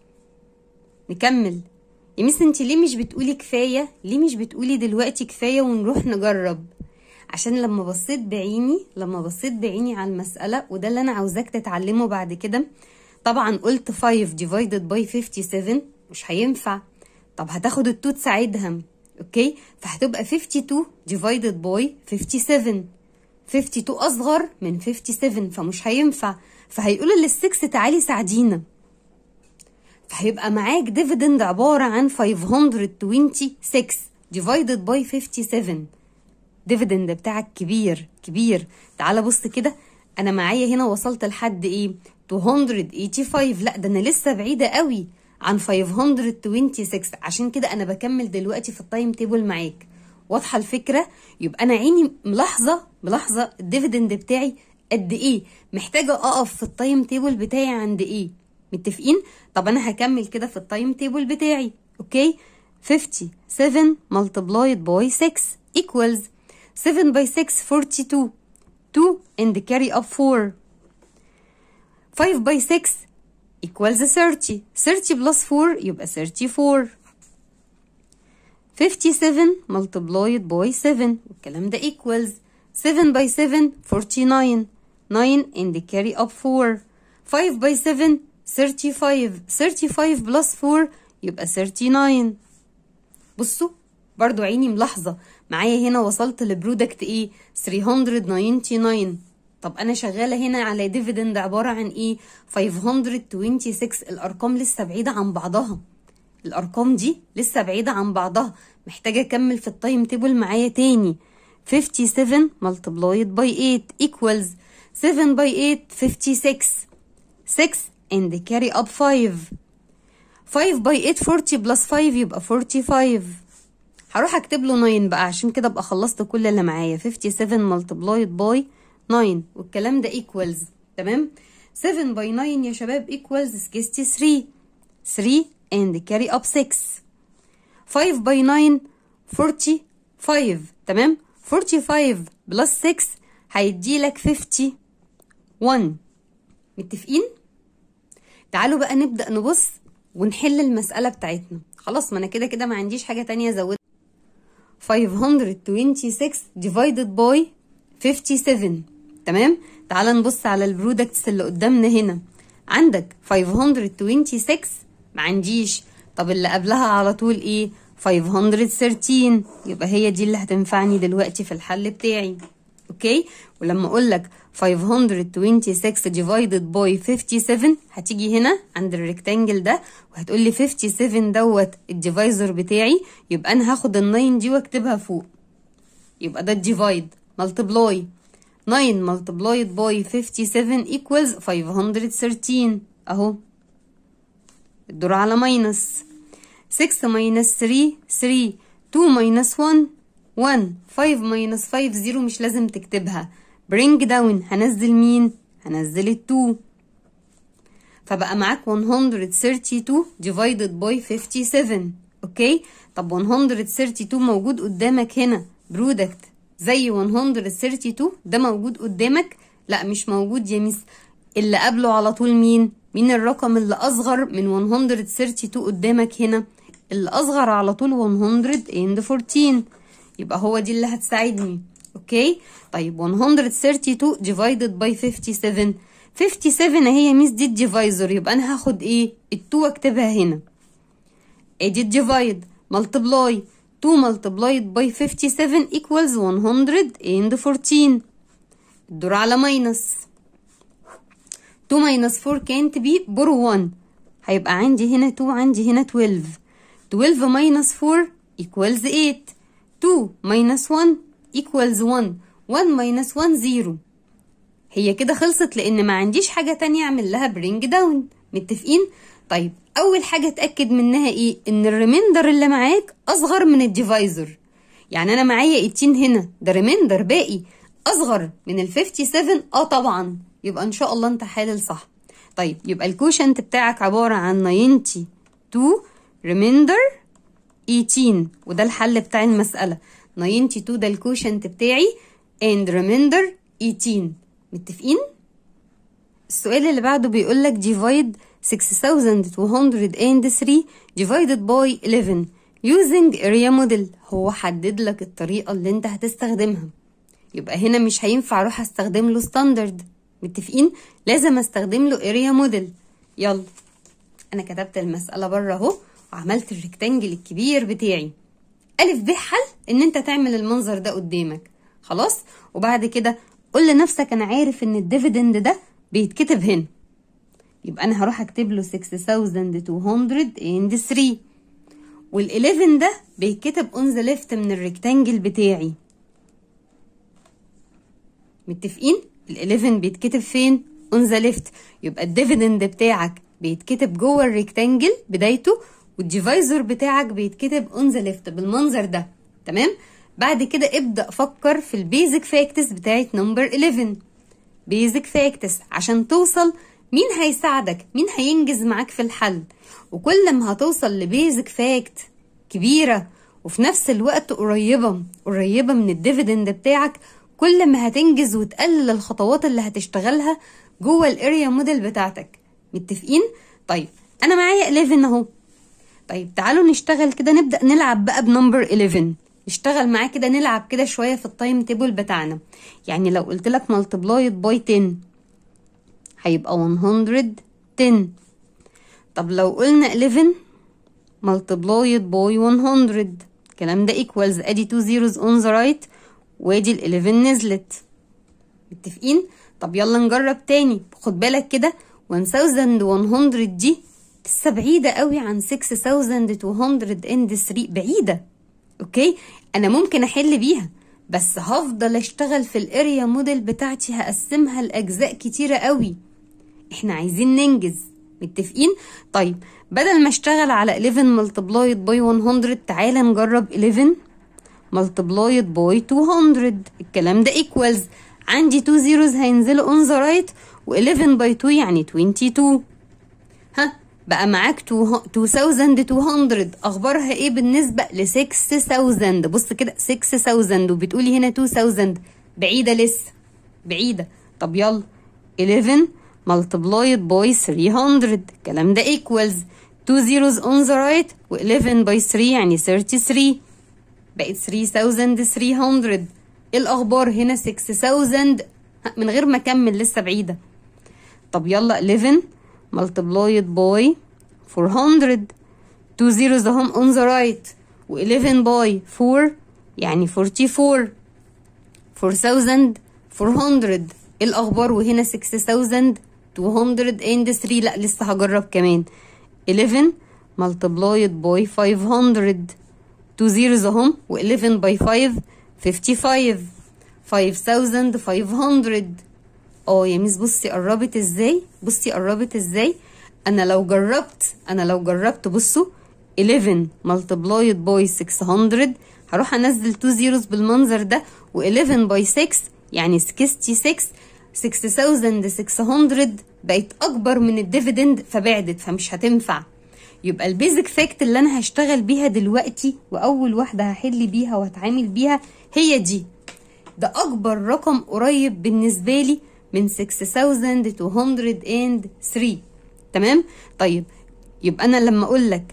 نكمل يا مس انت ليه مش بتقولي كفاية ليه مش بتقولي دلوقتي كفاية ونروح نجرب عشان لما بصيت بعيني لما بصيت بعيني على المسألة وده اللي أنا عاوزاك تتعلمه بعد كده طبعا قلت 5 divided by 57 مش هينفع طب هتاخد التو تساعدها اوكي فهتبقى 52 divided by 57 52 أصغر من 57 فمش هينفع فهيقولوا للسكس تعالي ساعدينا فهيبقى معاك ديفيدند عبارة عن 526 divided by 57 ديفيدند بتاعك كبير كبير تعال بص كده انا معايا هنا وصلت لحد ايه 285 لا ده انا لسه بعيدة قوي عن 526 عشان كده انا بكمل دلوقتي في التايم تيبل معاك واضحة الفكرة يبقى انا عيني ملاحظة ملاحظة الديفيدند بتاعي قد ايه محتاجة اقف في التايم تيبل بتاعي عند ايه متفقين طب انا هكمل كده في التايم تيبل بتاعي اوكي 57 multiplied by 6 equals 7 by 6 42 2 and carry up 4 5 by 6 equals 30 30 plus 4 يبقى 34 57 multiplied by 7 والكلام ده equals 7 by 7 49 9 and carry up 4 5 by 7 35 35 plus 4 يبقى 39 بصوا برضو عيني ملاحظة معايا هنا وصلت لبرودكت ايه 399 طب انا شغالة هنا على ديفيدند عبارة عن ايه 526 الارقام لسه بعيدة عن بعضها الارقام دي لسه بعيدة عن بعضها محتاجة اكمل في التايم تيبل معايا تاني 57 multiplied by 8 equals 7 by 8 56 6 and carry up 5 5 by 8 40 plus 5 يبقى 45 هروح اكتب له 9 بقى عشان كده ابقى خلصت كل اللي معايا 57 multiplied by 9 والكلام ده equals تمام 7 by 9 يا شباب equals 63 3 and carry up 6 5 by 9 45 تمام 45 plus 6 هيديلك 51 متفقين تعالوا بقى نبدأ نبص ونحل المسألة بتاعتنا خلاص ما انا كده كده ما عنديش حاجة تانية ازود 526 divided by 57 تمام تعال نبص على البرودكتس اللي قدامنا هنا عندك 526 ما عنديش طب اللي قبلها على طول ايه 513 يبقى هي دي اللي هتنفعني دلوقتي في الحل بتاعي اوكي ولما اقول لك 526 divided by 57 هتيجي هنا عند الريكتانجل ده وهتقول لي 57 دوت الديفايزر بتاعي يبقى انا هاخد ال 9 دي واكتبها فوق يبقى ده الديفايد ملتبلاي 9 multiplied by 57 equals 513 اهو الدور على ماينس 6 minus 3 3 2 minus 1 1 5 minus 5 0 مش لازم تكتبها bring down هنزل مين هنزل ال 2 فبقى معاك 132 divided by 57 اوكي طب 132 موجود قدامك هنا برودكت زي 132 ده موجود قدامك لا مش موجود يا ميس اللي قبله على طول مين مين الرقم اللي اصغر من 132 قدامك هنا اللي اصغر على طول 114 يبقى هو دي اللي هتساعدني اوكي طيب 132 divided by 57 57 اهي ميس دي الديفايزر يبقى انا هاخد ايه ال2 واكتبها هنا ادي الديفايد ملتبلاي 2 multiplied by 57 equals 114 الدور على ماينس 2 minus 4 can't be borrow 1 هيبقى عندي هنا 2 عندي هنا 12 12 minus 4 equals 8 2 minus 1 equals 1 1 minus 1 0 هي كده خلصت لان ما عنديش حاجة تانية اعمل لها برينج داون متفقين طيب اول حاجة اتأكد منها ايه ان الريميندر اللي معاك اصغر من الديفايزر يعني انا معايا 18 هنا ده ريميندر باقي اصغر من ال 57 اه طبعا يبقى ان شاء الله انت حالل صح طيب يبقى الكوشنت بتاعك عبارة عن 92 ريميندر 18 وده الحل بتاع المسألة 92 ده الكوشنت بتاعي and remainder 18 متفقين؟ السؤال اللي بعده بيقول لك divide 6203 divided by 11 using area model هو حدد لك الطريقة اللي انت هتستخدمها يبقى هنا مش هينفع اروح استخدم له ستاندرد متفقين لازم استخدم له area model يلا انا كتبت المسألة بره اهو وعملت الريكتانجل الكبير بتاعي ألف ب حل إن أنت تعمل المنظر ده قدامك خلاص وبعد كده قول لنفسك أنا عارف إن الديفيدند ده بيتكتب هنا يبقى أنا هروح أكتب له 6203 وال11 ده بيتكتب اون ذا ليفت من الريكتانجل بتاعي متفقين ال11 بيتكتب فين اون ذا ليفت يبقى الديفيدند بتاعك بيتكتب جوه الريكتانجل بدايته والديفايزر بتاعك بيتكتب اون ذا ليفت بالمنظر ده تمام بعد كده ابدا فكر في البيزك فاكتس بتاعت نمبر 11 بيزك فاكتس عشان توصل مين هيساعدك مين هينجز معاك في الحل وكل ما هتوصل لبيزك فاكت كبيره وفي نفس الوقت قريبه قريبه من الديفيدند بتاعك كل ما هتنجز وتقلل الخطوات اللي هتشتغلها جوه الاريا موديل بتاعتك متفقين طيب انا معايا 11 اهو طيب تعالوا نشتغل كده نبدأ نلعب بقى بنمبر 11 نشتغل معاه كده نلعب كده شوية في التايم تيبل بتاعنا يعني لو قلت لك ملتبلايد باي 10 هيبقى 110 طب لو قلنا 11 ملتبلايد باي 100 الكلام ده ايكوالز ادي 2 zeros اون ذا رايت وادي ال 11 نزلت متفقين طب يلا نجرب تاني خد بالك كده 1100 دي لسه بعيدة قوي عن 6203 بعيدة اوكي انا ممكن احل بيها بس هفضل اشتغل في الاريا موديل بتاعتي هقسمها لاجزاء كتيرة قوي احنا عايزين ننجز متفقين طيب بدل ما اشتغل على 11 ملتبلايد باي 100 تعالى نجرب 11 ملتبلايد باي 200 الكلام ده ايكوالز عندي 2 زيروز هينزلوا اون ذا رايت و11 باي 2 يعني 22 ها بقى معاك 2200 اخبارها ايه بالنسبه ل 6000 بص كده 6000 وبتقولي هنا 2000 بعيده لسه بعيده طب يلا 11 multiplied by 300 الكلام ده equals 2 zeros on the right و 11 by 3 يعني 33 بقت 3300 ايه الاخبار هنا 6000 من غير ما اكمل لسه بعيده طب يلا 11 multiplied by 400 2 zeros اهم on the right و 11 by 4 يعني 44 4400 ايه الاخبار وهنا 6203 لا لسه هجرب كمان 11 multiplied by 500 2 zeros اهم و 11 by 5 55 5500 اه يا ميس بصي قربت ازاي بصي قربت ازاي انا لو جربت انا لو جربت بصوا 11 multiplied by 600 هروح انزل 2 زيروز بالمنظر ده و11 باي 6 يعني 66 6600 بقت اكبر من الديفيدند فبعدت فمش هتنفع يبقى البيزك فاكت اللي انا هشتغل بيها دلوقتي واول واحده هحل بيها وهتعامل بيها هي دي ده اكبر رقم قريب بالنسبه لي من 6203 تمام طيب يبقى انا لما اقول لك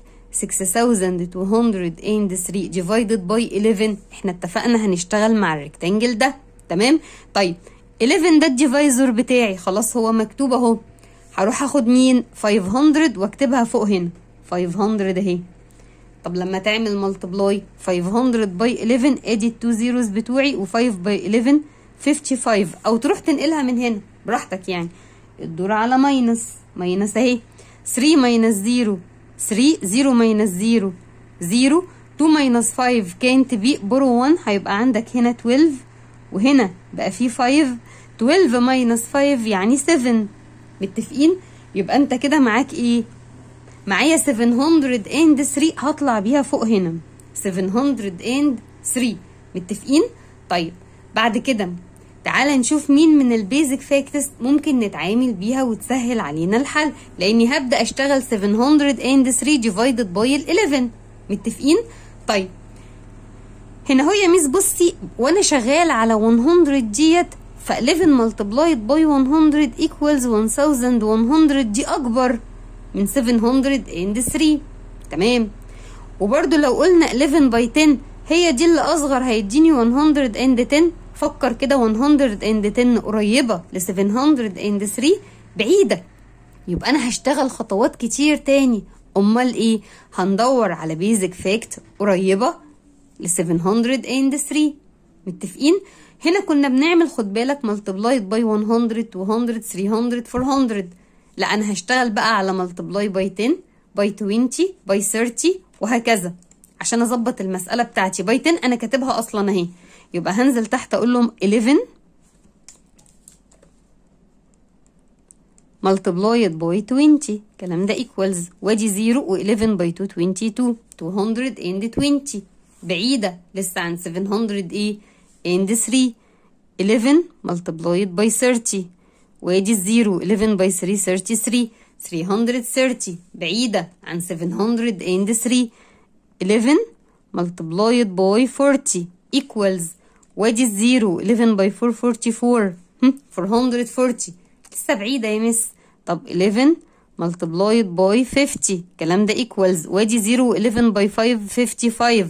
6203 divided by 11 احنا اتفقنا هنشتغل مع الريكتانجل ده تمام طيب 11 ده الديفايزر بتاعي خلاص هو مكتوب اهو هروح اخد مين 500 واكتبها فوق هنا 500 اهي طب لما تعمل ملتبلاي 500 باي 11 ادي التو زيروز بتوعي و5 باي 11 55 او تروح تنقلها من هنا براحتك يعني الدور على ماينس ماينس اهي 3 ماينس 0 3 0 ماينس 0 0 2 ماينس 5 كانت بي برو 1 هيبقى عندك هنا 12 وهنا بقى في 5 12 ماينس 5 يعني 7 متفقين يبقى انت كده معاك ايه معايا 703 هطلع بيها فوق هنا 703 متفقين طيب بعد كده تعالى نشوف مين من البيزك فاكتس ممكن نتعامل بيها وتسهل علينا الحل لاني هبدا اشتغل 703 ديفايدد باي ال 11 متفقين طيب هنا هو يا ميس بصي وانا شغال على 100 ديت ف 11 ملتبلايد باي 100 ايكوالز 1100 دي اكبر من 703 تمام وبرده لو قلنا 11 باي 10 هي دي اللي اصغر هيديني 110 فكر كده 110 قريبة ل 703 بعيدة يبقى أنا هشتغل خطوات كتير تاني أمال إيه؟ هندور على بيزك فاكت قريبة ل 703 متفقين؟ هنا كنا بنعمل خد بالك ملتبلايد باي 100 200 300 400 لا أنا هشتغل بقى على ملتبلاي باي 10 باي 20 باي 30 وهكذا عشان أظبط المسألة بتاعتي باي 10 أنا كاتبها أصلا أهي يبقى هنزل تحت اقول لهم 11 multiplied by 20 الكلام ده equals وادي 0 و11 by 2 22 220 بعيدة لسه عن 700 ايه and 3 11 multiplied by 30 وادي 0 11 by 3 33 330 بعيدة عن 700 and 3 11 multiplied by 40 equals وادي الزيرو 11 باي 4 44 440 لسه بعيدة يا مس طب 11 multiplied باي 50 الكلام ده equals وادي 0 11 باي 5 55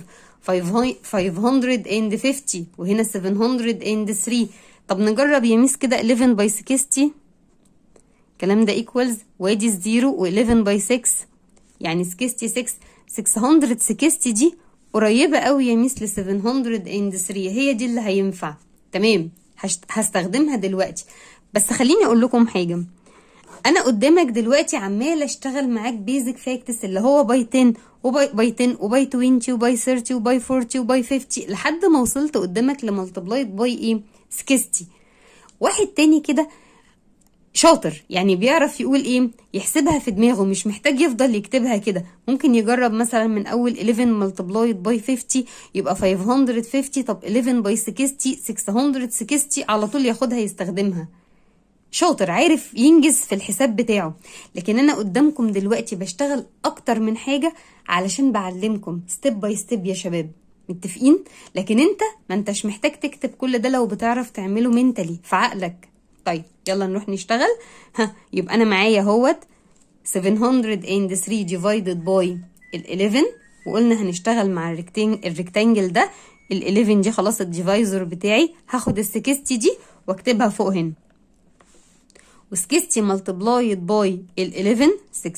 550 وهنا 703 طب نجرب يا مس كده 11 باي 60 الكلام ده equals وادي الزيرو و11 باي 6 يعني 66 660 دي قريبة قوي يا ميس ل 703 هي دي اللي هينفع تمام هستخدمها دلوقتي بس خليني اقول لكم حاجة انا قدامك دلوقتي عمال اشتغل معاك بيزك فاكتس اللي هو باي 10 وباي باي 10 وباي 20 وباي 30 وباي 40 وباي 50 لحد ما وصلت قدامك لملتبلايد باي ايه 60 واحد تاني كده شاطر يعني بيعرف يقول ايه يحسبها في دماغه مش محتاج يفضل يكتبها كده ممكن يجرب مثلا من اول 11 ملتبلايد باي 50 يبقى 550 طب 11 باي 60 660 على طول ياخدها يستخدمها شاطر عارف ينجز في الحساب بتاعه لكن انا قدامكم دلوقتي بشتغل اكتر من حاجة علشان بعلمكم ستيب باي ستيب يا شباب متفقين لكن انت ما انتش محتاج تكتب كل ده لو بتعرف تعمله منتلي في عقلك طيب يلا نروح نشتغل ها يبقى انا معايا اهوت 703 divided by ال 11 وقلنا هنشتغل مع الريكتانجل ده ال 11 دي خلاص الديفايزر بتاعي هاخد ال 60 دي واكتبها فوق هنا و 60 multiplied by ال 11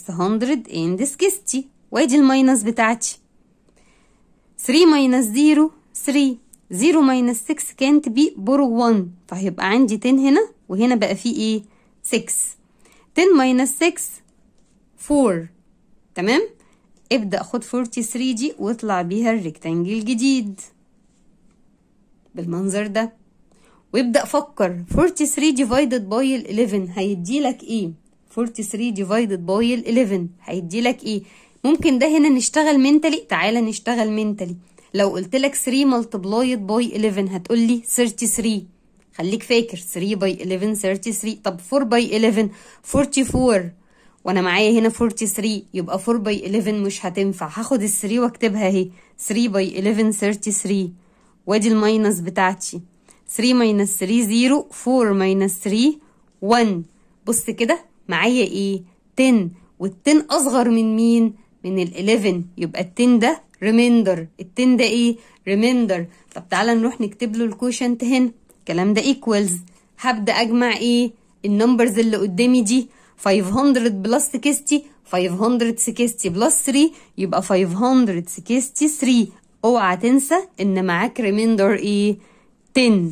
660 وادي الماينس بتاعتي 3 minus 0 3 0 minus 6 كانت بي برو 1 فهيبقى عندي 10 هنا وهنا بقى فيه ايه 6 10 minus 6 4 تمام ابدأ خد 43 دي واطلع بيها الريكتانجل الجديد بالمنظر ده وابدأ فكر 43 divided by ال 11 هيديلك ايه 43 divided by ال 11 هيديلك ايه ممكن ده هنا نشتغل منتلي تعالى نشتغل منتلي لو قلت لك 3 multiplied by 11 هتقول لي 33 خليك فاكر 3 باي 11 33 طب 4 باي 11 44 وانا معايا هنا 43 يبقى 4 باي 11 مش هتنفع هاخد ال 3 واكتبها اهي 3 باي 11 33 وادي الماينس بتاعتي 3 ماينس 3 0 4 ماينس 3 1 بص كده معايا ايه 10 وال10 اصغر من مين من ال 11 يبقى ال 10 ده ريميندر ال 10 ده ايه ريميندر طب تعالى نروح نكتب له الكوشنت هنا الكلام ده equals هبدأ أجمع إيه النمبرز اللي قدامي دي 500 بلس 60 560 بلس 3 يبقى 563 اوعى تنسى ان معاك ريميندر ايه 10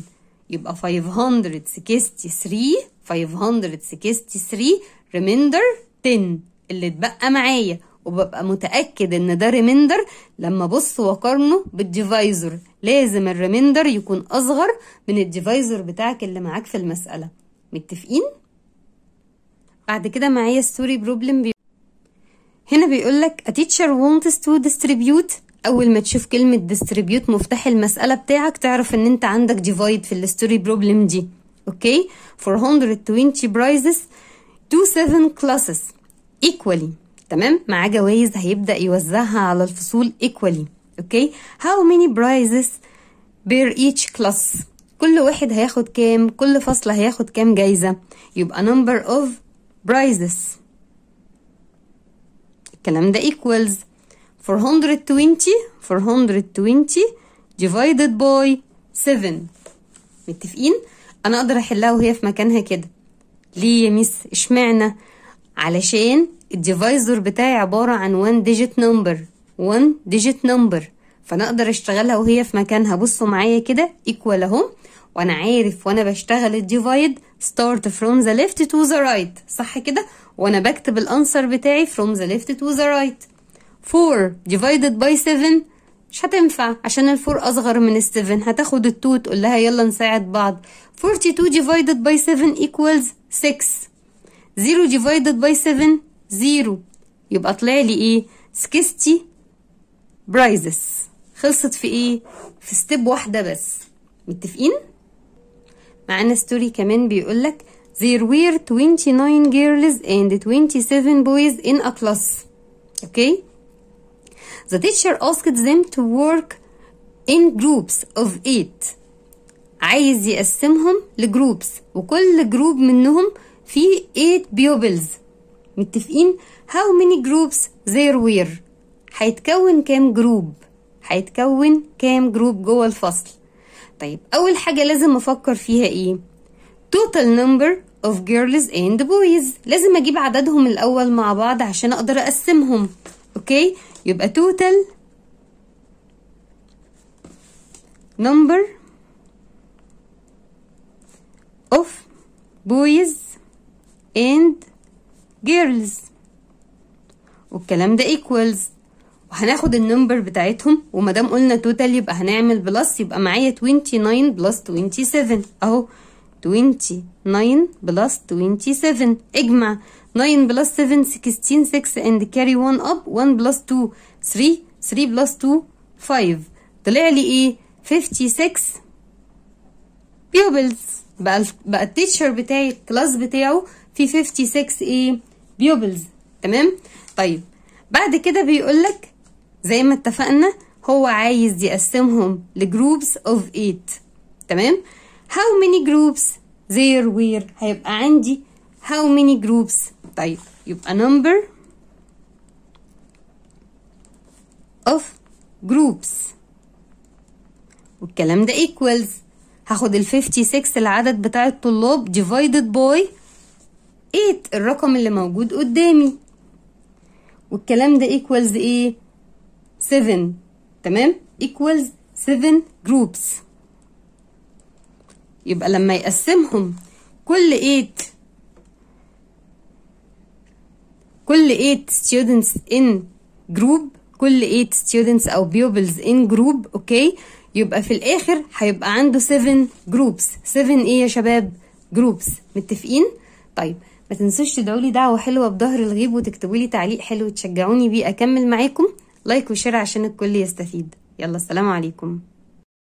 يبقى 563 563 ريميندر 10 اللي اتبقى معايا وببقى متأكد ان ده ريميندر لما ابص واقارنه بالديفايزر لازم الريميندر يكون اصغر من الديفايزر بتاعك اللي معاك في المسألة متفقين؟ بعد كده معايا ستوري بروبلم بي... هنا بيقول لك a teacher wants to distribute اول ما تشوف كلمة distribute مفتاح المسألة بتاعك تعرف ان انت عندك divide في الستوري بروبلم دي اوكي 420 prizes to 7 classes equally تمام مع جوائز هيبدأ يوزعها على الفصول equally اوكي how many prizes per each class كل واحد هياخد كام كل فصل هياخد كام جايزة يبقى number of prizes الكلام ده equals 420 420 divided by 7 متفقين انا اقدر احلها وهي في مكانها كده ليه يا ميس اشمعنى علشان الديفايزر بتاعي عبارة عن 1 digit number 1 digit number فانا اقدر اشتغلها وهي في مكانها بصوا معايا كده equal اهو وانا عارف وانا بشتغل الديفايد start from the left to the right صح كده وانا بكتب الانسر بتاعي from the left to the right 4 divided by 7 مش هتنفع عشان الفور اصغر من السفن هتاخد التو تقول لها يلا نساعد بعض 42 divided by 7 equals 6 0 divided by 7 0 يبقى طلع لي ايه 60 برايزز خلصت في ايه في ستيب واحدة بس متفقين معانا ستوري كمان بيقول لك there were 29 girls and 27 boys in a class okay the teacher asked them to work in groups of eight عايز يقسمهم لجروبس وكل جروب منهم فيه 8 pupils متفقين how many groups there were هيتكون كام جروب هيتكون كام جروب جوه الفصل طيب اول حاجه لازم افكر فيها ايه total number of girls and boys لازم اجيب عددهم الاول مع بعض عشان اقدر اقسمهم اوكي يبقى total number of boys and girls والكلام ده equals وهناخد النمبر بتاعتهم ومادام قلنا توتال يبقى هنعمل بلس يبقى معايا 29 بلس 27 اهو 29 بلس 27 اجمع 9 بلس 7 16 6 and carry 1 up 1 بلس 2 3 3 بلس 2 5 طلع لي ايه 56 pupils بقى بقى التيتشر بتاعي الكلاس بتاعه في 56 ايه pupils تمام طيب بعد كده بيقول لك زي ما اتفقنا هو عايز يقسمهم لجروبس اوف 8 تمام how many groups there were هيبقى عندي how many groups طيب يبقى number of groups والكلام ده equals هاخد ال 56 العدد بتاع الطلاب divided by 8 الرقم اللي موجود قدامي والكلام ده equals ايه 7 تمام equals 7 groups يبقى لما يقسمهم كل 8 كل 8 students in group كل 8 students او pupils in group اوكي يبقى في الاخر هيبقى عنده 7 groups 7 ايه يا شباب groups متفقين طيب ما تنسوش تدعوا لي دعوه حلوه بظهر الغيب وتكتبوا لي تعليق حلو تشجعوني بيه اكمل معاكم لايك وشير عشان الكل يستفيد يلا السلام عليكم